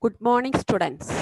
Good morning students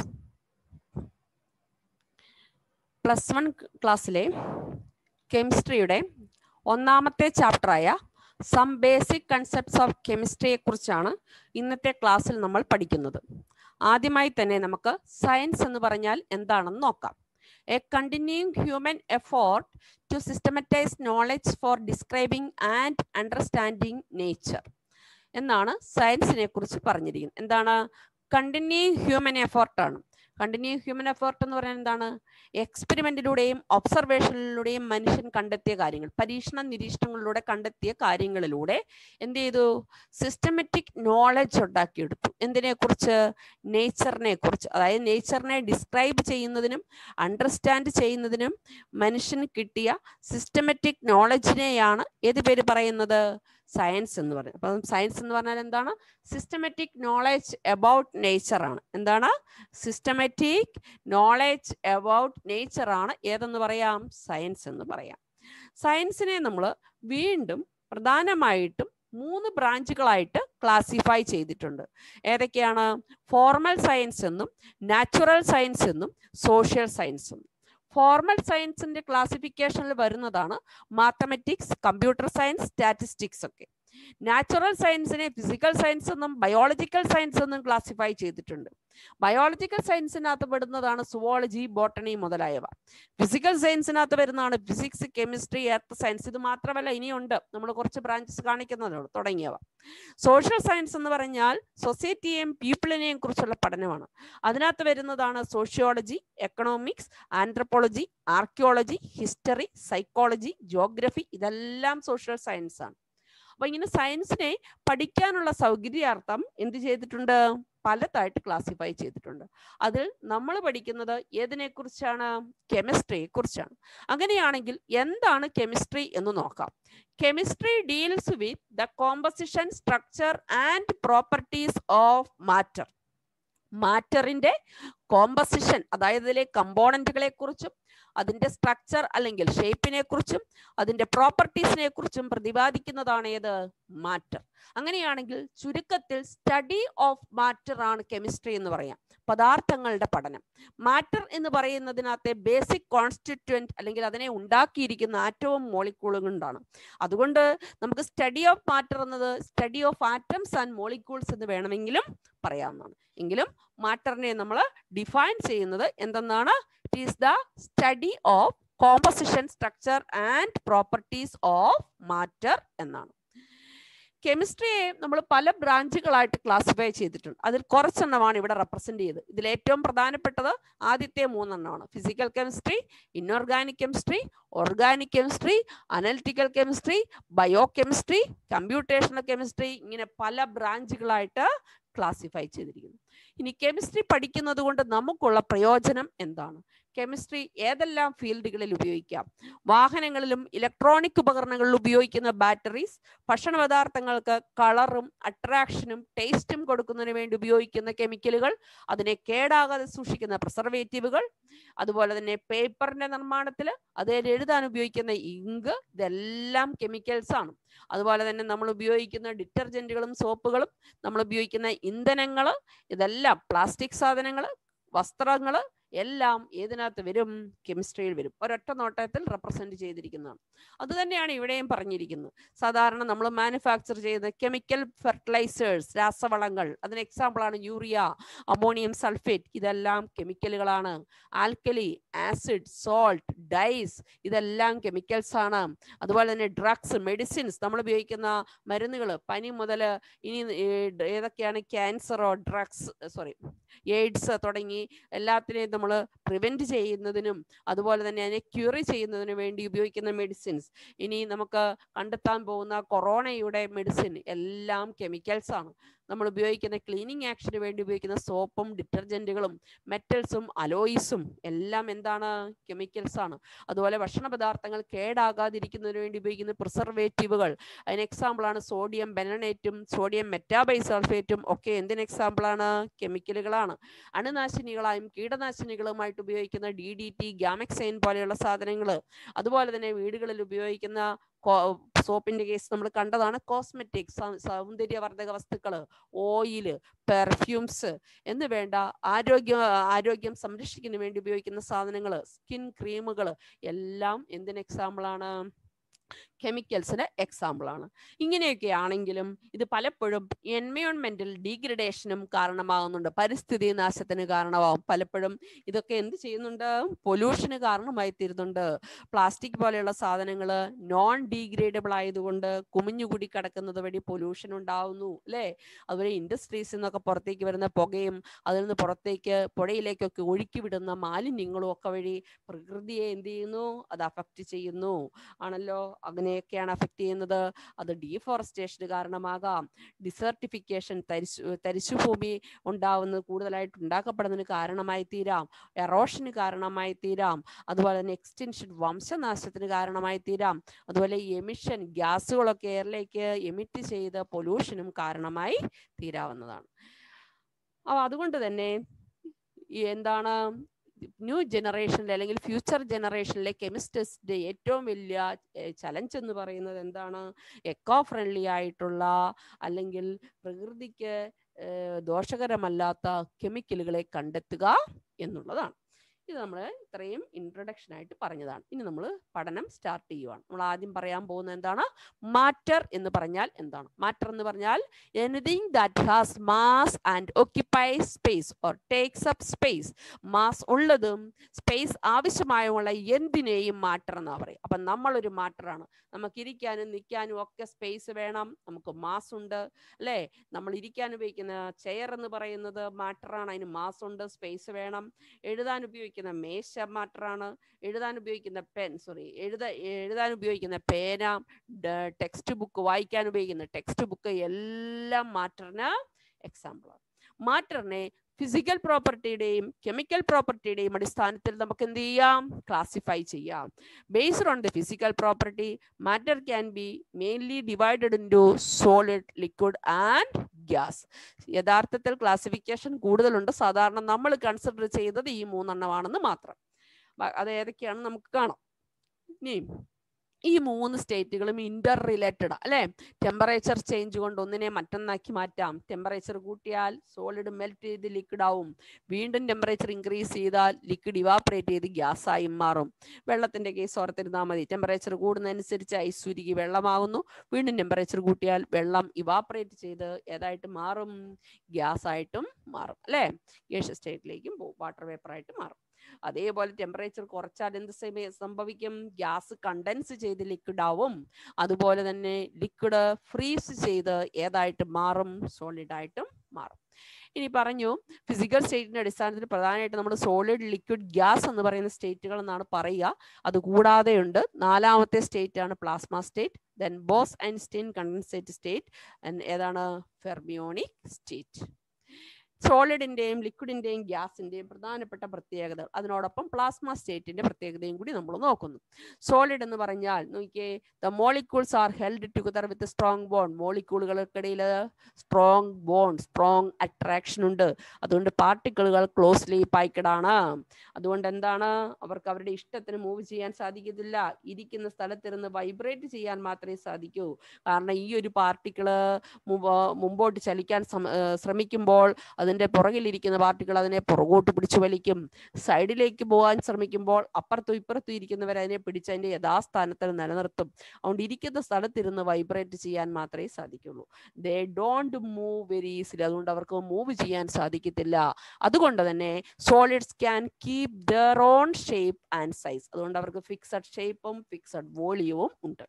plus one ക്ലാസ്സിലെ കെമിസ്ട്രിയുടെ ഒന്നാമത്തെ ചാപ്റ്ററായ സം ബേസിക് കൺസെപ്റ്റ്സ് ഓഫ് കെമിസ്ട്രിയെ കുറിച്ചാണ് ഇന്നത്തെ ക്ലാസ്സിൽ നമ്മൾ പഠിക്കുന്നത് ആദ്യമായി തന്നെ നമുക്ക് സയൻസ് എന്ന് പറഞ്ഞാൽ എന്താണെന്ന് നോക്കാം a continuing human effort to systematize knowledge for describing and understanding nature എന്നാണ് സയൻസിനെ കുറിച്ച് പറഞ്ഞിരിക്കുന്നത് എന്താണ് കണ്ടിന്യൂയിങ് ഹ്യൂമൻ എഫോർട്ടാണ് കണ്ടിന്യൂയിങ് ഹ്യൂമൻ എഫേർട്ട് എന്ന് പറയുന്നത് എന്താണ് എക്സ്പെരിമെന്റിലൂടെയും ഒബ്സർവേഷനിലൂടെയും മനുഷ്യൻ കണ്ടെത്തിയ കാര്യങ്ങൾ പരീക്ഷണ നിരീക്ഷണങ്ങളിലൂടെ കണ്ടെത്തിയ കാര്യങ്ങളിലൂടെ എന്ത് ചെയ്തു സിസ്റ്റമാറ്റിക് നോളജ് ഉണ്ടാക്കിയെടുത്തു എന്തിനെ കുറിച്ച് നേച്ചറിനെ കുറിച്ച് അതായത് നേച്ചറിനെ ഡിസ്ക്രൈബ് ചെയ്യുന്നതിനും അണ്ടർസ്റ്റാൻഡ് ചെയ്യുന്നതിനും മനുഷ്യന് കിട്ടിയ സിസ്റ്റമാറ്റിക് നോളജിനെയാണ് ഏത് പേര് പറയുന്നത് സയൻസ് എന്ന് പറയുന്നത് അപ്പം സയൻസ് എന്ന് പറഞ്ഞാൽ എന്താണ് സിസ്റ്റമാറ്റിക് നോളജ് അബൌട്ട് നേച്ചർ ആണ് എന്താണ് സിസ്റ്റമാറ്റിക് നോളജ് അബൌട്ട് നേച്ചർ ആണ് ഏതെന്ന് പറയാം സയൻസ് എന്ന് പറയാം സയൻസിനെ നമ്മൾ വീണ്ടും പ്രധാനമായിട്ടും മൂന്ന് ബ്രാഞ്ചുകളായിട്ട് ക്ലാസിഫൈ ചെയ്തിട്ടുണ്ട് ഏതൊക്കെയാണ് ഫോർമൽ സയൻസ് എന്നും നാച്ചുറൽ സയൻസ് എന്നും സോഷ്യൽ സയൻസ് എന്നും ഫോർമൽ സയൻസിന്റെ ക്ലാസിഫിക്കേഷനിൽ വരുന്നതാണ് മാത്തമെറ്റിക്സ് കമ്പ്യൂട്ടർ സയൻസ് സ്റ്റാറ്റിസ്റ്റിക്സ് ഒക്കെ നാച്ചുറൽ സയൻസിനെ ഫിസിക്കൽ സയൻസ് എന്നും ബയോളജിക്കൽ സയൻസ് എന്നും ക്ലാസിഫൈ ചെയ്തിട്ടുണ്ട് ബയോളജിക്കൽ സയൻസിനകത്ത് പെടുന്നതാണ് സുവോളജി ബോട്ടണി മുതലായവ ഫിസിക്കൽ സയൻസിനകത്ത് വരുന്നതാണ് ഫിസിക്സ് കെമിസ്ട്രി എർത്ത് സയൻസ് ഇത് മാത്രമല്ല ഇനിയുണ്ട് നമ്മൾ കുറച്ച് ബ്രാഞ്ചസ് കാണിക്കുന്നതാണ് തുടങ്ങിയവ സോഷ്യൽ സയൻസ് എന്ന് പറഞ്ഞാൽ സൊസൈറ്റിയെയും പീപ്പിളിനെയും കുറിച്ചുള്ള പഠനമാണ് അതിനകത്ത് വരുന്നതാണ് sociology economics anthropology archaeology history psychology geography ഇതെല്ലാം സോഷ്യൽ സയൻസ് ആണ് അപ്പൊ ഇങ്ങനെ സയൻസിനെ പഠിക്കാനുള്ള സൗകര്യാർത്ഥം എന്ത് ചെയ്തിട്ടുണ്ട് പലതായിട്ട് ക്ലാസിഫൈ ചെയ്തിട്ടുണ്ട് അതിൽ നമ്മൾ പഠിക്കുന്നത് ഏതിനെ കുറിച്ചാണ് കെമിസ്ട്രിയെ കുറിച്ചാണ് അങ്ങനെയാണെങ്കിൽ എന്താണ് കെമിസ്ട്രി എന്ന് നോക്കാം chemistry deals with the composition structure and properties of matter മാറ്ററിന്റെ കോമ്പസിഷൻ അതായത് ഇതിലെ കമ്പോണന്റുകളെ കുറിച്ചും അതിന്റെ സ്ട്രക്ചർ അല്ലെങ്കിൽ ഷേപ്പിനെ കുറിച്ചും അതിന്റെ പ്രോപ്പർട്ടീസിനെ കുറിച്ചും പ്രതിപാദിക്കുന്നതാണ് ഏത് മാറ്റർ അങ്ങനെയാണെങ്കിൽ ചുരുക്കത്തിൽ സ്റ്റഡി ഓഫ് മാറ്റർ ആണ് കെമിസ്ട്രി എന്ന് പറയാം പദാർത്ഥങ്ങളുടെ പഠനം മാറ്റർ എന്ന് പറയുന്നതിനകത്തെ ബേസിക് കോൺസ്റ്റിറ്റ്വന്റ് അല്ലെങ്കിൽ അതിനെ ഉണ്ടാക്കിയിരിക്കുന്ന ആറ്റവും മോളിക്കൂളും കൊണ്ടാണ് അതുകൊണ്ട് നമുക്ക് സ്റ്റഡി ഓഫ് മാറ്റർ എന്നത് study of atoms and molecules എന്ന് വേണമെങ്കിലും പറയാവുന്നതാണ് എങ്കിലും മാറ്ററിനെ നമ്മൾ ഡിഫൈൻ ചെയ്യുന്നത് എന്തെന്നാണ് it is the study of composition structure and properties of matter എന്നാണ് കെമിസ്ട്രിയെ നമ്മൾ പല ബ്രാഞ്ചുകളായിട്ട് ക്ലാസിഫൈ ചെയ്തിട്ടുണ്ട് അതിൽ കുറച്ചെണ്ണമാണ് ഇവിടെ റെപ്രസെന്റ് ചെയ്ത് ഇതിൽ ഏറ്റവും പ്രധാനപ്പെട്ടത് ആദ്യത്തെ മൂന്നെണ്ണമാണ് physical chemistry inorganic chemistry organic chemistry analytical chemistry biochemistry computational chemistry ഇങ്ങനെ പല ബ്രാഞ്ചുകളായിട്ട് ക്ലാസിഫൈ ചെയ്തിരിക്കുന്നു ഇനി കെമിസ്ട്രി പഠിക്കുന്നത് കൊണ്ട് നമുക്കുള്ള പ്രയോജനം എന്താണ് കെമിസ്ട്രി ഏതെല്ലാം ഫീൽഡുകളിൽ ഉപയോഗിക്കാം വാഹനങ്ങളിലും ഇലക്ട്രോണിക് ഉപകരണങ്ങളിൽ ഉപയോഗിക്കുന്ന ബാറ്ററീസ് ഭക്ഷണ പദാർത്ഥങ്ങൾക്ക് കളറും അട്രാക്ഷനും ടേസ്റ്റും കൊടുക്കുന്നതിന് വേണ്ടി ഉപയോഗിക്കുന്ന കെമിക്കലുകൾ അതിനെ കേടാകാതെ സൂക്ഷിക്കുന്ന പ്രിസർവേറ്റീവുകൾ അതുപോലെ തന്നെ പേപ്പറിന്റെ നിർമ്മാണത്തിൽ അതിൽ എഴുതാൻ ഉപയോഗിക്കുന്ന ഇങ്ക് ഇതെല്ലാം കെമിക്കൽസ് ആണ് അതുപോലെ തന്നെ നമ്മൾ ഉപയോഗിക്കുന്ന ഡിറ്റർജന്റുകളും സോപ്പുകളും നമ്മൾ ഉപയോഗിക്കുന്ന ഇന്ധനങ്ങൾ ഇതെല്ലാം പ്ലാസ്റ്റിക് സാധനങ്ങൾ വസ്ത്രങ്ങൾ എല്ലാം ഏതിനകത്ത് വരും കെമിസ്ട്രിയിൽ വരും ഒരൊറ്റ നോട്ടത്തിൽ റെപ്രസെന്റ് ചെയ്തിരിക്കുന്നതാണ് അത് തന്നെയാണ് ഇവിടെയും പറഞ്ഞിരിക്കുന്നത് സാധാരണ നമ്മൾ മാനുഫാക്ചർ ചെയ്യുന്ന കെമിക്കൽ ഫെർട്ടിലൈസേഴ്സ് രാസവളങ്ങൾ അതിന് എക്സാമ്പിളാണ് യൂറിയ അമോണിയം സൾഫേറ്റ് ഇതെല്ലാം കെമിക്കലുകളാണ് ആൽക്കലി ആസിഡ് സോൾട്ട് ഡൈസ് ഇതെല്ലാം കെമിക്കൽസ് ആണ് അതുപോലെ തന്നെ ഡ്രഗ്സ് മെഡിസിൻസ് നമ്മൾ ഉപയോഗിക്കുന്ന മരുന്നുകൾ പനി മുതൽ ഇനി ഏതൊക്കെയാണ് ക്യാൻസറോ ഡ്രഗ്സ് സോറി എയ്ഡ്സ് തുടങ്ങി എല്ലാത്തിനെയും നമ്മൾ പ്രിവെന്റ് ചെയ്യുന്നതിനും അതുപോലെ തന്നെ അതിനെ ക്യൂറി ചെയ്യുന്നതിന് വേണ്ടി ഉപയോഗിക്കുന്ന മെഡിസിൻസ് ഇനി നമുക്ക് കണ്ടെത്താൻ പോകുന്ന കൊറോണയുടെ മെഡിസിൻ എല്ലാം കെമിക്കൽസ് ആണ് നമ്മൾ ഉപയോഗിക്കുന്ന ക്ലീനിങ് ആക്ഷന് വേണ്ടി ഉപയോഗിക്കുന്ന സോപ്പും ഡിറ്റർജന്റുകളും മെറ്റൽസും അലോയിസും എല്ലാം എന്താണ് കെമിക്കൽസ് ആണ് അതുപോലെ ഭക്ഷണ പദാർത്ഥങ്ങൾ കേടാകാതിരിക്കുന്നതിന് വേണ്ടി ഉപയോഗിക്കുന്ന പ്രിസർവേറ്റീവുകൾ അതിന് എക്സാമ്പിൾ ആണ് സോഡിയം ബെനണേറ്റും സോഡിയം മെറ്റാബൈസൾഫേറ്റും ഒക്കെ എന്തിന് എക്സാമ്പിൾ ആണ് കെമിക്കലുകളാണ് അണുനാശിനികളായും കീടനാശിനികളുമായിട്ട് ഉപയോഗിക്കുന്ന ഡി ഡി ടി ഗ്യാമക്സൈൻ പോലെയുള്ള സാധനങ്ങൾ അതുപോലെ തന്നെ വീടുകളിൽ ഉപയോഗിക്കുന്ന സോപ്പിന്റെ കേസ് നമ്മൾ കണ്ടതാണ് കോസ്മെറ്റിക് സൗന്ദര്യവർദ്ധക വസ്തുക്കൾ ഓയില് പെർഫ്യൂംസ് എന്ന് വേണ്ട ആരോഗ്യ ആരോഗ്യം സംരക്ഷിക്കുന്നതിന് വേണ്ടി ഉപയോഗിക്കുന്ന സാധനങ്ങൾ സ്കിൻ ക്രീമുകൾ എല്ലാം എന്തിന് എക്സാമ്പിളാണ് കെമിക്കൽസിന് എക്സാമ്പിൾ ആണ് ഇങ്ങനെയൊക്കെ ആണെങ്കിലും ഇത് പലപ്പോഴും എൻവയോൺമെന്റൽ ഡീഗ്രഡേഷനും കാരണമാകുന്നുണ്ട് പരിസ്ഥിതി നാശത്തിന് കാരണമാകും പലപ്പോഴും ഇതൊക്കെ എന്ത് ചെയ്യുന്നുണ്ട് പൊല്യൂഷന് കാരണമായി തീരുന്നുണ്ട് പ്ലാസ്റ്റിക് പോലെയുള്ള സാധനങ്ങൾ നോൺ ഡീഗ്രേഡബിൾ ആയതുകൊണ്ട് കുമിഞ്ഞുകൂടി കിടക്കുന്നത് വഴി പൊല്യൂഷൻ ഉണ്ടാവുന്നു അല്ലേ അതുപോലെ ഇൻഡസ്ട്രീസിൽ നിന്നൊക്കെ പുറത്തേക്ക് വരുന്ന പുകയും അതിൽ നിന്ന് പുറത്തേക്ക് പുഴയിലേക്കൊക്കെ ഒഴുക്കി വിടുന്ന മാലിന്യങ്ങളും ഒക്കെ വഴി പ്രകൃതിയെ എന്ത് ചെയ്യുന്നു അത് അഫക്റ്റ് ചെയ്യുന്നു ആണല്ലോ അങ്ങനെയൊക്കെയാണ് അഫക്റ്റ് ചെയ്യുന്നത് അത് ഡീഫോറസ്റ്റേഷന് കാരണമാകാം ഡിസർട്ടിഫിക്കേഷൻ തരിശു തരിശുഭൂമി ഉണ്ടാവുന്നത് കൂടുതലായിട്ട് ഉണ്ടാക്കപ്പെടുന്നതിന് കാരണമായി തീരാം എറോഷന് കാരണമായി തീരാം അതുപോലെ തന്നെ എക്സ്റ്റൻഷൻ വംശനാശത്തിന് കാരണമായി തീരാം അതുപോലെ എമിഷൻ ഗ്യാസുകളൊക്കെ എയറിലേക്ക് എമിറ്റ് ചെയ്ത് പൊല്യൂഷനും കാരണമായി തീരാവുന്നതാണ് അപ്പോൾ അതുകൊണ്ട് തന്നെ ഈ എന്താണ് ന്യൂ ജനറേഷനിലെ അല്ലെങ്കിൽ ഫ്യൂച്ചർ ജനറേഷനിലെ കെമിസ്റ്റിന്റെ ഏറ്റവും വലിയ ചലഞ്ച് എന്ന് പറയുന്നത് എന്താണ് എക്കോ ഫ്രണ്ട്ലി ആയിട്ടുള്ള അല്ലെങ്കിൽ പ്രകൃതിക്ക് ദോഷകരമല്ലാത്ത കെമിക്കലുകളെ കണ്ടെത്തുക എന്നുള്ളതാണ് ഇത് നമ്മൾ ഇത്രയും ഇൻട്രൊഡക്ഷൻ ആയിട്ട് പറഞ്ഞതാണ് ഇനി നമ്മൾ പഠനം സ്റ്റാർട്ട് ചെയ്യുവാണ് നമ്മൾ ആദ്യം പറയാൻ പോകുന്നത് എന്താണ് മാറ്റർ എന്ന് പറഞ്ഞാൽ എന്താണ് മാറ്റർ എന്ന് പറഞ്ഞാൽ anything that has mass and occupy space or takes up space mass ഉള്ളതും സ്പേസ് ആവശ്യമായുള്ള എന്തിനേയും മാറ്റർ എന്നാ പറയും അപ്പം നമ്മളൊരു മാറ്ററാണ് നമുക്ക് ഇരിക്കാനും നിൽക്കാനും ഒക്കെ സ്പേസ് വേണം നമുക്ക് മാസ് ഉണ്ട് അല്ലേ നമ്മൾ ഇരിക്കാൻ ഉപയോഗിക്കുന്ന ചെയർ എന്ന് പറയുന്നത് മാറ്ററാണ് അതിന് മാസ് ഉണ്ട് സ്പേസ് വേണം എഴുതാൻ ഉപയോഗിക്കുന്ന മേശ മാറ്ററാണ് എഴുതാൻ ഉപയോഗിക്കുന്ന പെൻ സോറി എഴുത എഴുതാൻ ഉപയോഗിക്കുന്ന പേന ടെക്സ്റ്റ് ബുക്ക് വായിക്കാൻ ഉപയോഗിക്കുന്ന ടെക്സ്റ്റ് ബുക്ക് എല്ലാം മാറ്ററിന് എക്സാമ്പിളാണ് മാറ്ററിനെ ഫിസിക്കൽ പ്രോപ്പർട്ടിയുടെയും കെമിക്കൽ പ്രോപ്പർട്ടിയുടെയും അടിസ്ഥാനത്തിൽ നമുക്ക് എന്ത് ചെയ്യാം ക്ലാസിഫൈ ചെയ്യാം based on the physical property matter can be mainly divided into solid liquid and gas യഥാർത്ഥത്തിൽ ക്ലാസിഫിക്കേഷൻ കൂടുതലുണ്ട് സാധാരണ നമ്മൾ കൺസിഡർ ചെയ്തത് ഈ മൂന്നെണ്ണമാണെന്ന് മാത്രം അത് ഏതൊക്കെയാണെന്ന് നമുക്ക് കാണാം ഇനി ഈ മൂന്ന് സ്റ്റേറ്റുകളും ഇന്റർ റിലേറ്റഡ് അല്ലെ ടെമ്പറേച്ചർ ചേഞ്ച് കൊണ്ട് ഒന്നിനെ മറ്റൊന്നാക്കി മാറ്റാം ടെമ്പറേച്ചർ കൂട്ടിയാൽ സോളിഡ് മെൽറ്റ് ചെയ്ത് ലിക്വിഡ് ആവും വീണ്ടും ടെമ്പറേച്ചർ ഇൻക്രീസ് ചെയ്താൽ ലിക്വിഡ് ഇവാപ്പറേറ്റ് ചെയ്ത് ഗ്യാസ് ആയി മാറും വെള്ളത്തിന്റെ കേസ് ഓർത്തിരുന്നാൽ മതി ടെമ്പറേച്ചർ കൂടുന്നതനുസരിച്ച് ഐസ് ഉരുകി വെള്ളമാകുന്നു വീണ്ടും ടെമ്പറേച്ചർ കൂട്ടിയാൽ വെള്ളം ഇവാപ്പറേറ്റ് ചെയ്ത് ഏതായിട്ട് മാറും ഗ്യാസ് ആയിട്ടും മാറും അല്ലെ ഗ്യാസ് സ്റ്റേറ്റിലേക്കും പോകും വാട്ടർ വേപ്പർ ആയിട്ട് മാറും അതേപോലെ ടെമ്പറേച്ചർ കുറച്ചാൽ എന്ത് സംഭവിക്കും ഗ്യാസ് കണ്ടൻസ് ചെയ്ത് ലിക്വിഡ് ആവും അതുപോലെ തന്നെ ലിക്വിഡ് ഫ്രീസ് ചെയ്ത് ഏതായിട്ട് മാറും സോളിഡ് ആയിട്ടും മാറും ഇനി പറഞ്ഞു ഫിസിക്കൽ സ്റ്റേറ്റിന്റെ അടിസ്ഥാനത്തിൽ പ്രധാനമായിട്ട് നമ്മൾ സോളിഡ് ലിക്വിഡ് ഗ്യാസ് എന്ന് പറയുന്ന സ്റ്റേറ്റുകൾ എന്നാണ് പറയുക അത് കൂടാതെ ഉണ്ട് നാലാമത്തെ സ്റ്റേറ്റ് ആണ് plasma state then Bose Einstein condensate state ഏതാണ് ഫെർമിയോണിക് സ്റ്റേറ്റ് സോളിഡിന്റെയും ലിക്വിഡിന്റെയും ഗ്യാസിന്റെയും പ്രധാനപ്പെട്ട പ്രത്യേകതകൾ അതിനോടൊപ്പം പ്ലാസ്മ സ്റ്റേറ്റിന്റെ പ്രത്യേകതയും കൂടി നമ്മൾ നോക്കുന്നു സോളിഡ് എന്ന് പറഞ്ഞാൽ നോക്കിയേ the molecules are held together with strong bond മോളിക്യൂളുകൾക്കിടയിൽ സ്ട്രോങ് ബോണ്ട് സ്ട്രോങ് അട്രാക്ഷൻ ഉണ്ട് അതുകൊണ്ട് പാർട്ടിക്കിളുകൾ ക്ലോസ്ലി പായ്ക്കഡ് ആണ് അതുകൊണ്ട് എന്താണ് അവർക്ക് അവരുടെ ഇഷ്ടത്തിന് മൂവ് ചെയ്യാൻ സാധിക്കത്തില്ല ഇരിക്കുന്ന സ്ഥലത്തിരുന്ന് വൈബ്രേറ്റ് ചെയ്യാൻ മാത്രമേ സാധിക്കൂ കാരണം ഈ ഒരു പാർട്ടിക്കിള് മുമ്പോട്ട് ചലിക്കാൻ ശ്രമിക്കുമ്പോൾ അതിൻ്റെ പുറകിലിരിക്കുന്ന പാർട്ടികൾ അതിനെ പുറകോട്ട് പിടിച്ചു വലിക്കും സൈഡിലേക്ക് പോകാൻ ശ്രമിക്കുമ്പോൾ അപ്പുറത്തും ഇപ്പുറത്തും ഇരിക്കുന്നവർ അതിനെ പിടിച്ച് അതിൻ്റെ യഥാസ്ഥാനത്തിൽ നിലനിർത്തും അതുകൊണ്ട് ഇരിക്കുന്ന സ്ഥലത്തിരുന്ന് വൈബ്രേറ്റ് ചെയ്യാൻ മാത്രമേ സാധിക്കുള്ളൂ they don't move very easily അതുകൊണ്ട് അവർക്ക് മൂവ് ചെയ്യാൻ സാധിക്കത്തില്ല അതുകൊണ്ട് തന്നെ solids can keep their own shape and size അതുകൊണ്ട് അവർക്ക് ഫിക്സഡ് ഷേപ്പും ഫിക്സഡ് വോളിയവും ഉണ്ട്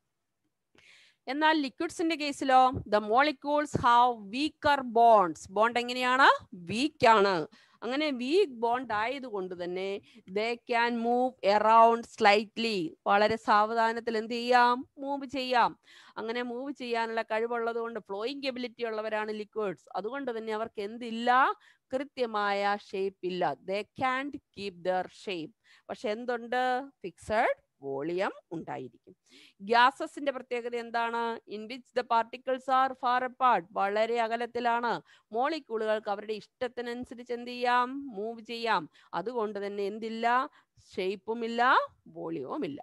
എന്നാൽ ലിക്വിഡ്സിന്റെ കേസിലോ the molecules have weaker bonds bond എങ്ങനെയാണ് വീക്ക് ആണ് അങ്ങനെ വീക്ക് ബോണ്ട് ആയതുകൊണ്ട് തന്നെ they can move around slightly വളരെ സാവധാനത്തിൽ എന്ത് ചെയ്യാം മൂവ് ചെയ്യാം അങ്ങനെ മൂവ് ചെയ്യാനുള്ള കഴിവുള്ളത് കൊണ്ട് ഫ്ലോയിങ് എബിലിറ്റി ഉള്ളവരാണ് ലിക്വിഡ്സ് അതുകൊണ്ട് തന്നെ അവർക്ക് എന്തില്ല കൃത്യമായ ഷേപ്പ് ഇല്ല they can keep their shape പക്ഷെ എന്തുണ്ട് ഫിക്സഡ് വോളിയം ഉണ്ടായിരിക്കും ഗ്യാസസിന്റെ പ്രത്യേകത എന്താണ് in which the particles are far apart വളരെ അകലത്തിലാണ് മോളിക്യൂളുകൾക്ക് അവരുടെ ഇഷ്ടത്തിനനുസരിച്ച് എന്ത് ചെയ്യാം മൂവ് ചെയ്യാം അതുകൊണ്ട് തന്നെ എന്തില്ല ഷേപ്പും ഇല്ല വോളിയവും ഇല്ല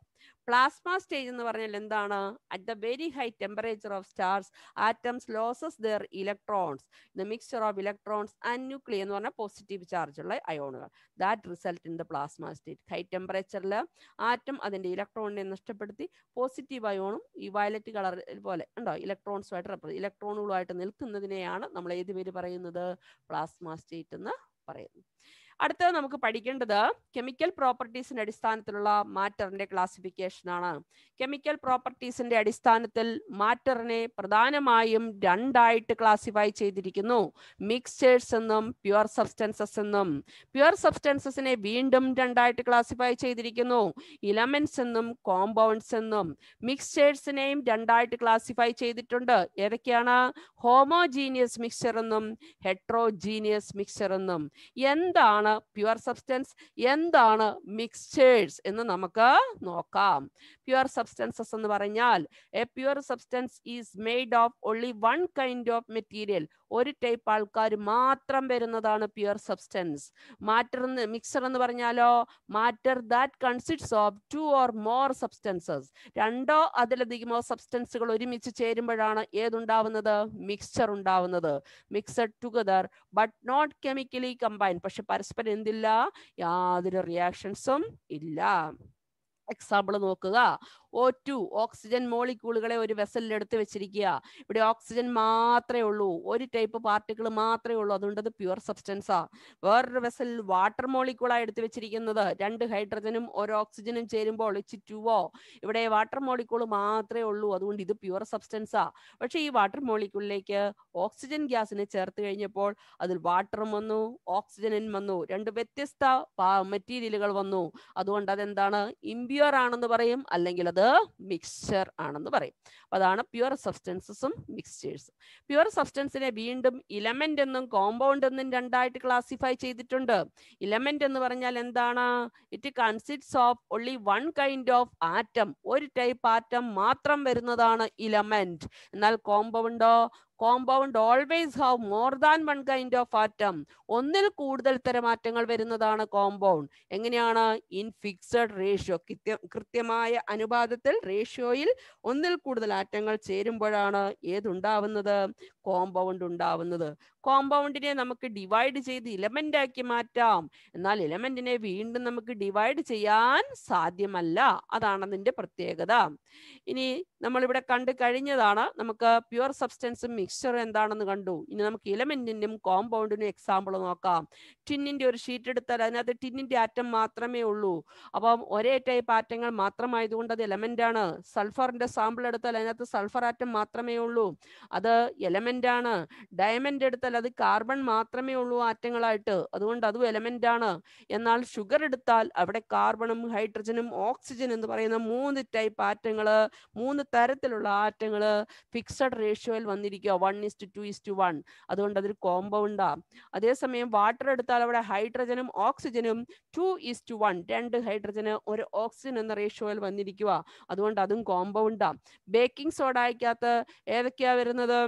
പ്ലാസ്മ സ്റ്റേജ് എന്ന് പറഞ്ഞാൽ എന്താണ് at the very high temperature of stars atoms loses their electrons the mixture of electrons and nuclei എന്ന് പറഞ്ഞാൽ പോസിറ്റീവ് ചാർജ് ഉള്ള അയോണുകൾ that result in the plasma state high ടെമ്പറേച്ചറിൽ ആറ്റം അതിന്റെ ഇലക്ട്രോണിനെ നഷ്ടപ്പെടുത്തി പോസിറ്റീവ് അയോണും ഈ വയലറ്റ് കളർ പോലെ ഉണ്ടോ ഇലക്ട്രോൺസുമായിട്ട് റെപ്രസെന്റ് ഇലക്ട്രോണുകളായിട്ട് നിൽക്കുന്നതിനെയാണ് നമ്മൾ ഏത് പേര് പറയുന്നത് പ്ലാസ്മ സ്റ്റേറ്റ് എന്ന് പറയുന്നു അടുത്തത് നമുക്ക് പഠിക്കേണ്ടത് കെമിക്കൽ പ്രോപ്പർട്ടീസിന്റെ അടിസ്ഥാനത്തിലുള്ള മാറ്ററിന്റെ ക്ലാസിഫിക്കേഷൻ ആണ് കെമിക്കൽ പ്രോപ്പർട്ടീസിന്റെ അടിസ്ഥാനത്തിൽ മാറ്ററിനെ പ്രധാനമായും രണ്ടായിട്ട് ക്ലാസിഫൈ ചെയ്തിരിക്കുന്നു മിക്സ്ചേഴ്സ് എന്നും പ്യുവർ സബ്സ്റ്റൻസസ് എന്നും പ്യുവർ സബ്സ്റ്റൻസസിനെ വീണ്ടും രണ്ടായിട്ട് ക്ലാസിഫൈ ചെയ്തിരിക്കുന്നു ഇലമെന്റ്സ് എന്നും കോമ്പൗണ്ട്സ് എന്നും മിക്സ്ചേഴ്സിനെയും രണ്ടായിട്ട് ക്ലാസിഫൈ ചെയ്തിട്ടുണ്ട് ഏതൊക്കെയാണ് ഹോമോജീനിയസ് മിക്സ്ചർ എന്നും ഹെട്രോജീനിയസ് മിക്സ്ചർ എന്നും എന്താണ് പ്യുവർ സബ്സ്റ്റൻസ് എന്താണ് മിക്സ്ചേഴ്സ് എന്ന് നമുക്ക് നോക്കാം പ്യുവർ സബ്സ്റ്റൻസസ് എന്ന് പറഞ്ഞാൽ a pure substance is made of only one kind of material ഒരു ടൈപ്പ് ആൾക്കാർ മാത്രം വരുന്നതാണ് പ്യുവർ സബ്സ്റ്റൻസ് മാറ്റർ മിക്സർ എന്ന് പറഞ്ഞാലോ matter that consists of two or more substances രണ്ടോ അതിലധികമോ സബ്സ്റ്റൻസുകൾ ഒരുമിച്ച് ചേരുമ്പോഴാണ് ഏതുണ്ടാവുന്നത് മിക്സ്ചർ ഉണ്ടാവുന്നത് mixed together but not chemically combine പക്ഷെ പരസ്പരം എന്തില്ല യാതൊരു റിയാക്ഷൻസും ഇല്ല എക്സാമ്പിൾ നോക്കുക ഓ ടു ഓക്സിജൻ മോളിക്യൂളുകളെ ഒരു വെസലിൽ എടുത്ത് വെച്ചിരിക്കുക ഇവിടെ ഓക്സിജൻ മാത്രമേ ഉള്ളൂ ഒരു ടൈപ്പ് പാർട്ടിക്കിൾ മാത്രമേ ഉള്ളൂ അതുകൊണ്ട് അത് പ്യുവർ സബ്സ്റ്റൻസാ വേറൊരു വെസലിൽ വാട്ടർ മോളിക്യൂളാണ് എടുത്ത് വെച്ചിരിക്കുന്നത് രണ്ട് ഹൈഡ്രജനും ഒരു ഓക്സിജനും ചേരുമ്പോൾ ഇച്ച് ടുവോ ഇവിടെ വാട്ടർ മോളിക്യൂൾ മാത്രമേ ഉള്ളൂ അതുകൊണ്ട് ഇത് പ്യുവർ സബ്സ്റ്റൻസാ പക്ഷേ ഈ വാട്ടർ മോളിക്യൂളിലേക്ക് ഓക്സിജൻ ഗ്യാസിനെ ചേർത്ത് കഴിഞ്ഞപ്പോൾ അതിൽ വാട്ടറും വന്നു ഓക്സിജനും വന്നു രണ്ട് വ്യത്യസ്ത മെറ്റീരിയലുകൾ വന്നു അതുകൊണ്ട് അതെന്താണ് ഇമ്പ്യൂർ ആണെന്ന് പറയും അല്ലെങ്കിൽ അത് മിക്സ്ചർ ആണെന്ന് പറയും അപ്പൊ അതാണ് പ്യുവർ സബ്സ്റ്റൻസസും മിക്സ്ചേഴ്സും പ്യുവർ സബ്സ്റ്റൻസിനെ വീണ്ടും ഇലമെന്റ് എന്നും കോമ്പൗണ്ട് എന്നും രണ്ടായിട്ട് ക്ലാസിഫൈ ചെയ്തിട്ടുണ്ട് ഇലമെന്റ് എന്ന് പറഞ്ഞാൽ എന്താണ് it consists of only one kind of atom ഒരു ടൈപ്പ് ആറ്റം മാത്രം വരുന്നതാണ് ഇലമെന്റ് എന്നാൽ കോമ്പൗണ്ടോ compound always have more than one kind of atom ഒന്നിൽ കൂടുതൽ തരം ആറ്റങ്ങൾ വരുന്നതാണ് കോമ്പൗണ്ട് എങ്ങനെയാണ് ഇൻ ഫിക്സഡ് റേഷ്യോ കൃത്യമായ അനുപാതത്തിൽ റേഷ്യോയിൽ ഒന്നിൽ കൂടുതൽ ആറ്റങ്ങൾ ചേരുമ്പോഴാണ് ഏതുണ്ടാവുന്നത് കോമ്പൗണ്ട് ഉണ്ടാവുന്നത് കോമ്പൗണ്ടിനെ നമുക്ക് ഡിവൈഡ് ചെയ്ത് ഇലമെന്റ് ആക്കി മാറ്റാം എന്നാൽ ഇലമെന്റിനെ വീണ്ടും നമുക്ക് ഡിവൈഡ് ചെയ്യാൻ സാധ്യമല്ല അതാണ് അതിന്റെ പ്രത്യേകത ഇനി നമ്മളിവിടെ കണ്ടു കഴിഞ്ഞതാണ് നമുക്ക് പ്യുവർ സബ്സ്റ്റൻസും മിക്സ്ചറും എന്താണെന്ന് കണ്ടു ഇനി നമുക്ക് ഇലമെന്റിനും കോമ്പൗണ്ടിനും എക്സാമ്പിൾ നോക്കാം ടിന്നിന്റെ ഒരു ഷീറ്റ് എടുത്താൽ അതിനകത്ത് ടിന്നിന്റെ ആറ്റം മാത്രമേ ഉള്ളൂ അപ്പം ഒരേ ടൈപ്പ് ആറ്റങ്ങൾ മാത്രമായതുകൊണ്ട് അത് എലമെന്റ് ആണ് സൾഫറിന്റെ സാമ്പിൾ എടുത്താൽ അതിനകത്ത് സൾഫർ ആറ്റം മാത്രമേ ഉള്ളൂ അത് എലമെന്റ് ആണ് ഡയമണ്ട് എടുത്താൽ അത് കാർബൺ മാത്രമേ ഉള്ളൂ ആറ്റങ്ങളായിട്ട് അതുകൊണ്ട് അതും എലമെന്റ് ആണ് എന്നാൽ ഷുഗർ എടുത്താൽ അവിടെ കാർബണും ഹൈഡ്രജനും ഓക്സിജൻ എന്ന് പറയുന്ന മൂന്ന് ടൈപ്പ് ആറ്റങ്ങള് മൂന്ന് തരത്തിലുള്ള ആറ്റങ്ങള് ഫിക്സഡ് റേഷ്യോയിൽ വന്നിരിക്കുക one is to two two is to അതുകൊണ്ട് അതൊരു കോമ്പൗണ്ടാ അതേസമയം വാട്ടർ എടുത്താൽ അവിടെ ഹൈഡ്രജനും ഓക്സിജനും ടു ഇസ് ടു വൺ രണ്ട് ഹൈഡ്രജന് ഒരു ഓക്സിജൻ എന്ന റേഷ്യോയിൽ വന്നിരിക്കുക അതുകൊണ്ട് അതും കോമ്പൗണ്ടാ ബേക്കിംഗ് സോഡയ്ക്കകത്ത് ഏതൊക്കെയാ വരുന്നത്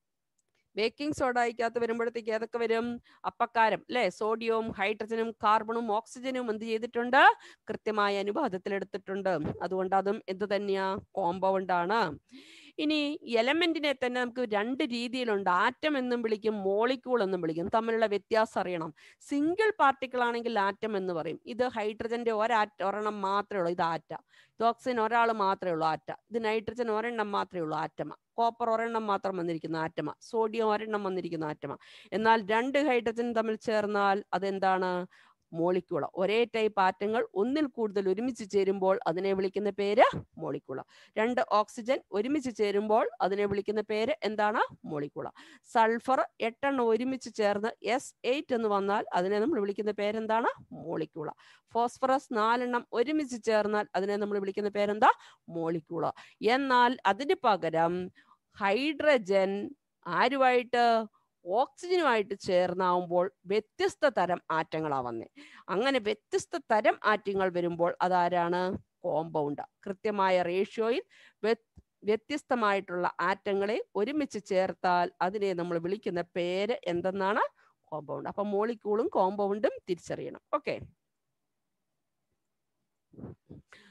ബേക്കിംഗ് സോഡയ്ക്കകത്ത് വരുമ്പോഴത്തേക്ക് ഏതൊക്കെ വരും അപ്പക്കാരം അല്ലെ സോഡിയവും ഹൈഡ്രജനും കാർബണും ഓക്സിജനും എന്ത് ചെയ്തിട്ടുണ്ട് കൃത്യമായ അനുപാതത്തിൽ എടുത്തിട്ടുണ്ട് അതുകൊണ്ട് അതും എന്ത് തന്നെയാ കോമ്പൗണ്ട് ആണ് ഇനി എലമെന്റിനെ തന്നെ നമുക്ക് രണ്ട് രീതിയിലുണ്ട് ആറ്റം എന്നും വിളിക്കും മോളിക്യൂൾ എന്നും വിളിക്കും തമ്മിലുള്ള വ്യത്യാസം അറിയണം സിംഗിൾ പാർട്ടിക്കിൾ ആണെങ്കിൽ ആറ്റം എന്ന് പറയും ഇത് ഹൈഡ്രജന്റെ ഒരാറ്റ ഒരെണ്ണം മാത്രമേ ഉള്ളൂ ഇത് ആറ്റ ഇത് ഓക്സിജൻ ഒരാൾ മാത്രമേ ഉള്ളൂ ആറ്റ ഇത് നൈട്രജൻ ഒരെണ്ണം മാത്രമേ ഉള്ളൂ ആറ്റമ കോപ്പർ ഒരെണ്ണം മാത്രം വന്നിരിക്കുന്ന ആറ്റമ സോഡിയം ഒരെണ്ണം വന്നിരിക്കുന്ന ആറ്റമ എന്നാൽ രണ്ട് ഹൈഡ്രജൻ തമ്മിൽ ചേർന്നാൽ അതെന്താണ് മോളിക്യൂള ഒരേ ടൈപ്പ് ആറ്റങ്ങൾ ഒന്നിൽ കൂടുതൽ ഒരുമിച്ച് ചേരുമ്പോൾ അതിനെ വിളിക്കുന്ന പേര് മോളിക്യൂള രണ്ട് ഓക്സിജൻ ഒരുമിച്ച് ചേരുമ്പോൾ അതിനെ വിളിക്കുന്ന പേര് എന്താണ് മോളിക്യൂള സൾഫർ എട്ടെണ്ണം ഒരുമിച്ച് ചേർന്ന് എസ് എയ്റ്റ് എന്ന് വന്നാൽ അതിനെ നമ്മൾ വിളിക്കുന്ന പേരെന്താണ് മോളിക്യൂള ഫോസ്ഫറസ് നാലെണ്ണം ഒരുമിച്ച് ചേർന്നാൽ അതിനെ നമ്മൾ വിളിക്കുന്ന പേരെന്താ മോളിക്യൂള എന്നാൽ അതിന് പകരം ഹൈഡ്രജൻ ആരുമായിട്ട് ഓക്സിജനുമായിട്ട് ചേർന്നാവുമ്പോൾ വ്യത്യസ്ത തരം ആറ്റങ്ങളാ വന്നേ അങ്ങനെ വ്യത്യസ്ത തരം ആറ്റങ്ങൾ വരുമ്പോൾ അതാരാണ് കോമ്പൗണ്ട് കൃത്യമായ റേഷ്യോയിൽ വ്യത്യസ്തമായിട്ടുള്ള ആറ്റങ്ങളെ ഒരുമിച്ച് ചേർത്താൽ അതിനെ നമ്മൾ വിളിക്കുന്ന പേര് എന്തെന്നാണ് കോമ്പൗണ്ട് അപ്പൊ മോളിക്യൂളും കോമ്പൗണ്ടും തിരിച്ചറിയണം ഓക്കെ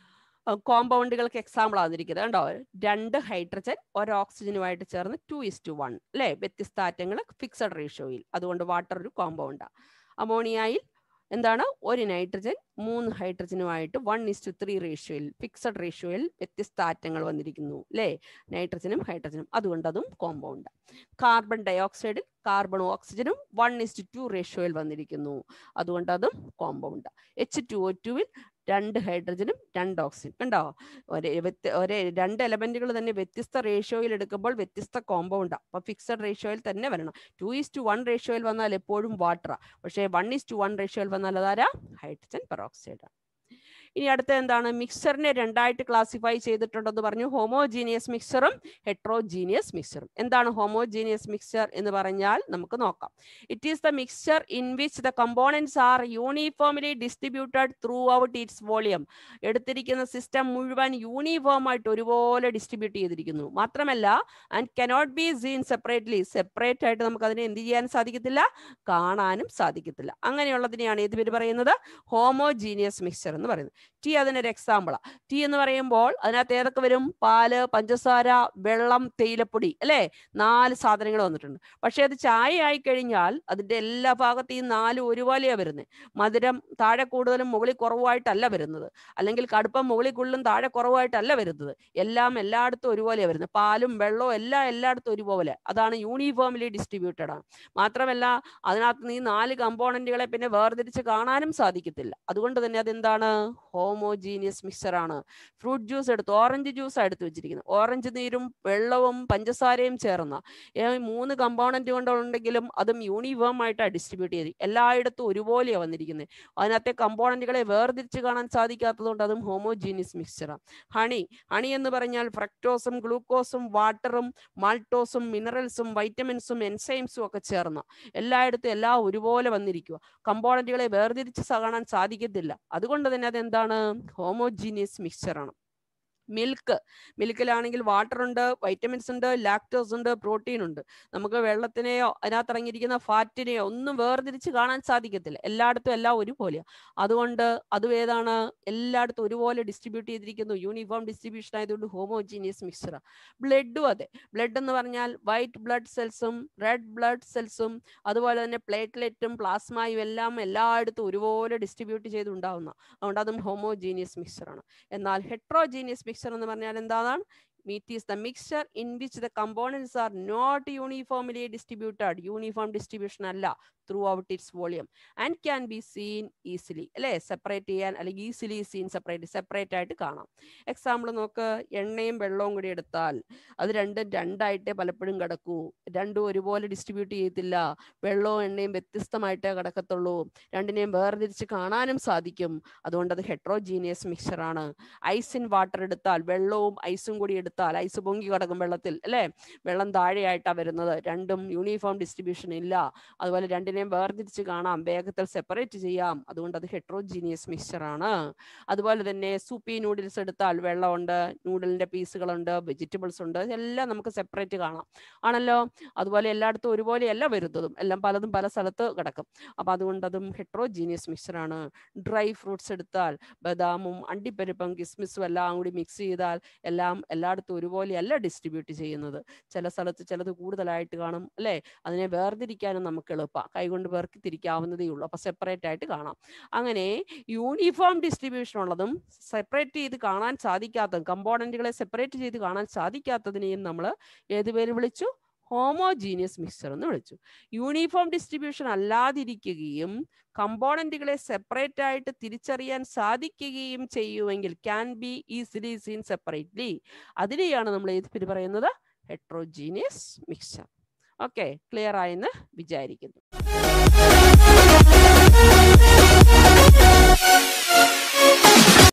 കോമ്പൗണ്ടുകൾക്ക് എക്സാമ്പിൾ ആകുന്നിരിക്കുന്നത് കണ്ടോ രണ്ട് ഹൈഡ്രജൻ ഒരു ഓക്സിജനുമായിട്ട് ചേർന്ന് ടു ഇസ് ടു വൺ അല്ലേ വ്യത്യസ്ത ആറ്റങ്ങൾ ഫിക്സഡ് റേഷ്യോയിൽ അതുകൊണ്ട് വാട്ടർ ഒരു കോമ്പൗണ്ടാണ് അമോണിയയിൽ എന്താണ് ഒരു നൈട്രജൻ മൂന്ന് ഹൈഡ്രജനുമായിട്ട് വൺ ഇസ് ടു ത്രീ റേഷ്യോയിൽ ഫിക്സഡ് റേഷ്യോയിൽ വ്യത്യസ്ത ആറ്റങ്ങൾ വന്നിരിക്കുന്നു അല്ലേ നൈട്രജനും ഹൈഡ്രജനും അതുകൊണ്ട് അതും കോമ്പൗണ്ട് കാർബൺ ഡയോക്സൈഡിൽ കാർബണും ഓക്സിജനും വൺ ഇസ് ടു ടു റേഷ്യോയിൽ വന്നിരിക്കുന്നു അതുകൊണ്ട് അതും കോമ്പൗണ്ട് എച്ച് ടു ഒ ടുവിൽ രണ്ട് ഹൈഡ്രജനും രണ്ട് ഓക്സിജൻ കണ്ടോ ഒരേ വ്യത്യ ഒരേ രണ്ട് എലമെന്റുകൾ തന്നെ വ്യത്യസ്ത റേഷ്യോയിൽ എടുക്കുമ്പോൾ വ്യത്യസ്ത കോമ്പൗണ്ടാണ് അപ്പോൾ ഫിക്സഡ് റേഷ്യോയിൽ തന്നെ വരണം ടു ഈസ് ടു വൺ റേഷ്യോയിൽ വന്നാൽ എപ്പോഴും വാട്ടറാണ് പക്ഷേ വൺ ഈസ് ടു വൺ റേഷ്യോയിൽ വന്നാൽ അതാരാ ഹൈഡ്രജൻ പെറോക്സൈഡ് ഇനി അടുത്ത എന്താണ് മിക്സറിനെ രണ്ടായിട്ട് ക്ലാസിഫൈ ചെയ്തിട്ടുണ്ടെന്ന് പറഞ്ഞു ഹോമോജീനിയസ് മിക്സറും ഹെട്രോജീനിയസ് മിക്സറും എന്താണ് ഹോമോജീനിയസ് മിക്സർ എന്ന് പറഞ്ഞാൽ നമുക്ക് നോക്കാം it is the mixture in which the components are uniformly distributed throughout its volume എടുത്തിരിക്കുന്ന സിസ്റ്റം മുഴുവൻ യൂണിഫോം ആയിട്ട് ഒരുപോലെ ഡിസ്ട്രിബ്യൂട്ട് ചെയ്തിരിക്കുന്നു മാത്രമല്ല and cannot be seen separately separate ആയിട്ട് നമുക്ക് അതിനെ എന്ത് ചെയ്യാൻ സാധിക്കത്തില്ല കാണാനും സാധിക്കത്തില്ല അങ്ങനെയുള്ളതിനെയാണ് ഏത് പേര് പറയുന്നത് ഹോമോജീനിയസ് മിക്സർ എന്ന് പറയുന്നത് ടീ അതിനൊരു എക്സാമ്പിളാണ് ടീ എന്ന് പറയുമ്പോൾ അതിനകത്ത് ഏതൊക്കെ വരും പാല് പഞ്ചസാര വെള്ളം തേയിലപ്പൊടി അല്ലേ നാല് സാധനങ്ങൾ വന്നിട്ടുണ്ട് പക്ഷേ അത് ചായ ആയി കഴിഞ്ഞാൽ അതിന്റെ എല്ലാ ഭാഗത്തും ഈ നാല് ഒരുപോലെയാണ് വരുന്നത് മധുരം താഴെ കൂടുതലും മുകളിൽ കുറവായിട്ടല്ല വരുന്നത് അല്ലെങ്കിൽ കടുപ്പം മുകളിൽ കൂടുതലും താഴെ കുറവായിട്ടല്ല വരുന്നത് എല്ലാം എല്ലായിടത്തും ഒരുപോലെയാണ് വരുന്നത് പാലും വെള്ളവും എല്ലാം എല്ലായിടത്തും ഒരുപോലെ അതാണ് യൂണിഫോംലി ഡിസ്ട്രിബ്യൂട്ടഡ് ആണ് മാത്രമല്ല അതിനകത്ത് നിന്ന് ഈ നാല് കമ്പോണന്റുകളെ പിന്നെ വേർതിരിച്ച് കാണാനും സാധിക്കത്തില്ല അതുകൊണ്ട് തന്നെ അതെന്താണ് ഹോമോജീനിയസ് മിക്സർ ആണ് ഫ്രൂട്ട് ജ്യൂസ് എടുത്ത് ഓറഞ്ച് ജ്യൂസ് എടുത്ത് വെച്ചിരിക്കുന്നത് ഓറഞ്ച് നീരും വെള്ളവും പഞ്ചസാരയും ചേർന്ന ഈ മൂന്ന് കമ്പോണന്റ് കൊണ്ടുണ്ടെങ്കിലും അതും യൂണിഫോം ആയിട്ടാണ് ഡിസ്ട്രിബ്യൂട്ട് ചെയ്ത് എല്ലായിടത്തും ഒരുപോലെയാണ് വന്നിരിക്കുന്നത് അതിനകത്തെ കമ്പോണന്റുകളെ വേർതിരിച്ച് കാണാൻ സാധിക്കാത്തതുകൊണ്ട് അതും ഹോമോജീനിയസ് മിക്സറാണ് ഹണി ഹണി എന്ന് പറഞ്ഞാൽ ഫ്രക്ടോസും ഗ്ലൂക്കോസും വാട്ടറും മാൾട്ടോസും മിനറൽസും വൈറ്റമിൻസും എൻസൈംസും ഒക്കെ ചേർന്ന എല്ലായിടത്തും എല്ലാം ഒരുപോലെ വന്നിരിക്കുക കമ്പോണന്റുകളെ വേർതിരിച്ച് കാണാൻ സാധിക്കത്തില്ല അതുകൊണ്ട് തന്നെ അതെന്താണ് ഹോമോജീനിയസ് മിക്സറാണ് മിൽക്ക് മിൽക്കിലാണെങ്കിൽ വാട്ടർ ഉണ്ട് വൈറ്റമിൻസ് ഉണ്ട് ലാക്ടോസ് ഉണ്ട് പ്രോട്ടീൻ ഉണ്ട് നമുക്ക് വെള്ളത്തിനെയോ അതിനകത്ത് ഇറങ്ങിയിരിക്കുന്ന ഫാറ്റിനെയോ ഒന്നും വേർതിരിച്ച് കാണാൻ സാധിക്കത്തില്ല എല്ലായിടത്തും എല്ലാം ഒരുപോലെയാണ് അതുകൊണ്ട് അതും ഏതാണ് എല്ലായിടത്തും ഒരുപോലെ ഡിസ്ട്രിബ്യൂട്ട് ചെയ്തിരിക്കുന്നു യൂണിഫോം ഡിസ്ട്രിബ്യൂഷൻ ആയതുകൊണ്ട് ഹോമോജീനിയസ് മിക്സറാണ് ബ്ലഡും അതെ ബ്ലഡ് എന്ന് പറഞ്ഞാൽ വൈറ്റ് ബ്ലഡ് സെൽസും റെഡ് ബ്ലഡ് സെൽസും അതുപോലെ തന്നെ പ്ലേറ്റ്ലെറ്റും പ്ലാസ്മയും എല്ലാം എല്ലായിടത്തും ഒരുപോലെ ഡിസ്ട്രിബ്യൂട്ട് ചെയ്തുണ്ടാവുന്ന അതുകൊണ്ട് അതും ഹോമോജീനിയസ് മിക്സറാണ് എന്നാൽ ഹെട്രോജീനിയസ് മിക്സർ എന്ന് പറഞ്ഞാൽ എന്താണ് Meat is the mixture in which the components are not uniformly distributed. Uniform distribution അല്ല throughout its volume and can be seen easily അല്ലേ സെപ്പറേറ്റ് ചെയ്യാൻ അല്ലെങ്കിൽ ഈസിലി സീൻ സെപ്പറേറ്റ് സെപ്പറേറ്റ് ആയിട്ട് കാണാം എക്സാമ്പിൾ നോക്ക് എണ്ണയും വെള്ളവും കൂടി എടുത്താൽ അത് രണ്ടും രണ്ടായിട്ടേ പലപ്പോഴും കിടക്കൂ രണ്ടും ഒരുപോലെ ഡിസ്ട്രിബ്യൂട്ട് ചെയ്യത്തില്ല വെള്ളവും എണ്ണയും വ്യത്യസ്തമായിട്ടേ കിടക്കത്തുള്ളൂ രണ്ടിനെയും വേർതിരിച്ച് കാണാനും സാധിക്കും അതുകൊണ്ട് അത് ഹെട്രോജീനിയസ് മിക്സറാണ് ഐസ് ഇൻ വാട്ടർ എടുത്താൽ വെള്ളവും ഐസും കൂടി എടുത്താൽ ഐസ് പൊങ്ങി കിടക്കും വെള്ളത്തിൽ അല്ലേ വെള്ളം താഴെയായിട്ടാണ് വരുന്നത് രണ്ടും യൂണിഫോം ഡിസ്ട്രിബ്യൂഷൻ ഇല്ല അതുപോലെ രണ്ടിനെയും വേർതിരിച്ച് കാണാം വേഗത്തിൽ സെപ്പറേറ്റ് ചെയ്യാം അതുകൊണ്ട് അത് ഹെട്രോജീനിയസ് മിക്സ്ചർ ആണ് അതുപോലെ തന്നെ സൂപ്പി നൂഡിൽസ് എടുത്താൽ വെള്ളമുണ്ട് നൂഡിലിന്റെ പീസുകളുണ്ട് വെജിറ്റബിൾസ് ഉണ്ട് എല്ലാം നമുക്ക് സെപ്പറേറ്റ് കാണാം ആണല്ലോ അതുപോലെ എല്ലായിടത്തും ഒരുപോലെയല്ല വരുന്നതും എല്ലാം പലതും പല സ്ഥലത്ത് കിടക്കും അപ്പൊ അതുകൊണ്ട് അതും ഹെട്രോജീനിയസ് മിക്സ്ചർ ആണ് ഡ്രൈ ഫ്രൂട്ട്സ് എടുത്താൽ ബദാമും അണ്ടിപ്പരിപ്പും കിസ്മിസും എല്ലാം കൂടി മിക്സ് ചെയ്താൽ എല്ലാം എല്ലായിടത്തും ഒരുപോലെയല്ല ഡിസ്ട്രിബ്യൂട്ട് ചെയ്യുന്നത് ചില സ്ഥലത്ത് ചിലത് കൂടുതലായിട്ട് കാണും അല്ലേ അതിനെ വേർതിരിക്കാനും നമുക്ക് എളുപ്പമാണ് കൈകൊണ്ട് വേർക്കി തിരിക്കാവുന്നതേ ഉള്ളൂ അപ്പൊ സെപ്പറേറ്റ് ആയിട്ട് കാണാം അങ്ങനെ യൂണിഫോം ഡിസ്ട്രിബ്യൂഷൻ ഉള്ളതും സെപ്പറേറ്റ് ചെയ്ത് കാണാൻ സാധിക്കാത്തതും കമ്പോണന്റുകളെ സെപ്പറേറ്റ് ചെയ്ത് കാണാൻ സാധിക്കാത്തതിനെയും നമ്മൾ ഏത് പേര് വിളിച്ചു ഹോമോജീനിയസ് മിക്സർ എന്ന് വിളിച്ചു യൂണിഫോം ഡിസ്ട്രിബ്യൂഷൻ അല്ലാതിരിക്കുകയും കമ്പോണന്റുകളെ സെപ്പറേറ്റ് ആയിട്ട് തിരിച്ചറിയാൻ സാധിക്കുകയും ചെയ്യുമെങ്കിൽ can be easily seen separately അതിനെയാണ് നമ്മൾ ഏത് പേര് പറയുന്നത് ഹെട്രോജീനിയസ് മിക്സർ ഓക്കെ ക്ലിയർ ആയെന്ന് വിചാരിക്കുന്നു